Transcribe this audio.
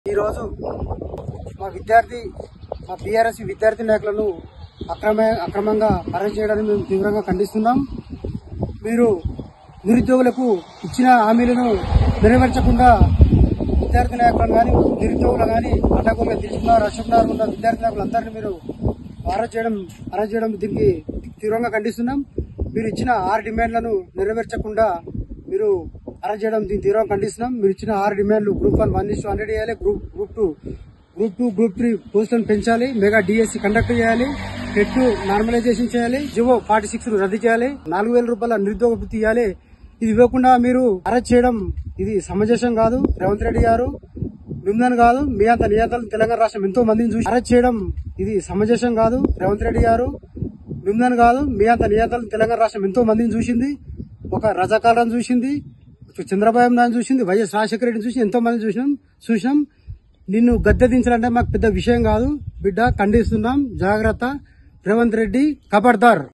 ఈరోజు మా విద్యార్థి మా బీఆర్ఎస్ విద్యార్థి నాయకులను అక్రమ అక్రమంగా అరెస్ట్ చేయడాన్ని మేము తీవ్రంగా ఖండిస్తున్నాం మీరు నిరుద్యోగులకు ఇచ్చిన హామీలను నెరవేర్చకుండా విద్యార్థి నాయకులను కానీ నిరుద్యోగులు కానీ అడ్డగోలుగా తీసుకున్నారు అశోక్ నగర్ ఉన్న విద్యార్థి నాయకులందరినీ మీరు అరెస్ట్ చేయడం అరెస్ట్ చేయడం దీనికి తీవ్రంగా ఖండిస్తున్నాం మీరు ఇచ్చిన ఆరు డిమాండ్లను నెరవేర్చకుండా మీరు అరెస్ట్ చేయడం దీన్ని తీవ్రంగా ఖండిస్తున్నాం మీరు ఇచ్చిన ఆరు డిమాండ్లు group one one is hundred చేయాలి group group two group two group three పోస్టులను పెంచాలి మెగా డిఎస్సి కండక్ట్ చేయాలి టెట్ నార్మలైజేషన్ చేయాలి జివో ఫార్టీ సిక్స్ రద్దు చేయాలి నాలుగు వేల రూపాయల నిరుద్యోగ వృత్తి ఇవ్వాలి ఇది ఇవ్వకుండా మీరు అరెస్ట్ చేయడం ఇది సమంజసం కాదు రేవంత్ రెడ్డి గారు మిమ్మల్ని కాదు మీ అంత నియంత్రణ తెలంగాణ రాష్ట్రం ఎంతో మందిని చూసి అరెస్ట్ చేయడం ఇది సమంజసం కాదు రేవంత్ రెడ్డి గారు మిమ్మల్ని కాదు మీ అంత నియంత్రణ తెలంగాణ రాష్ట్రం ఎంతో మందిని చూసింది ఒక రజాకాలను చూసింది చంద్రబాబు నాయుడు చూసింది వైఎస్ రాజశేఖర రెడ్డిని చూసి ఎంతో మంది చూసినాం చూసినాం నిన్ను గద్దె దించాలంటే మాకు పెద్ద విషయం కాదు బిడ్డ ఖండిస్తున్నాం జాగ్రత్త రేవంత్ రెడ్డి కబర్దార్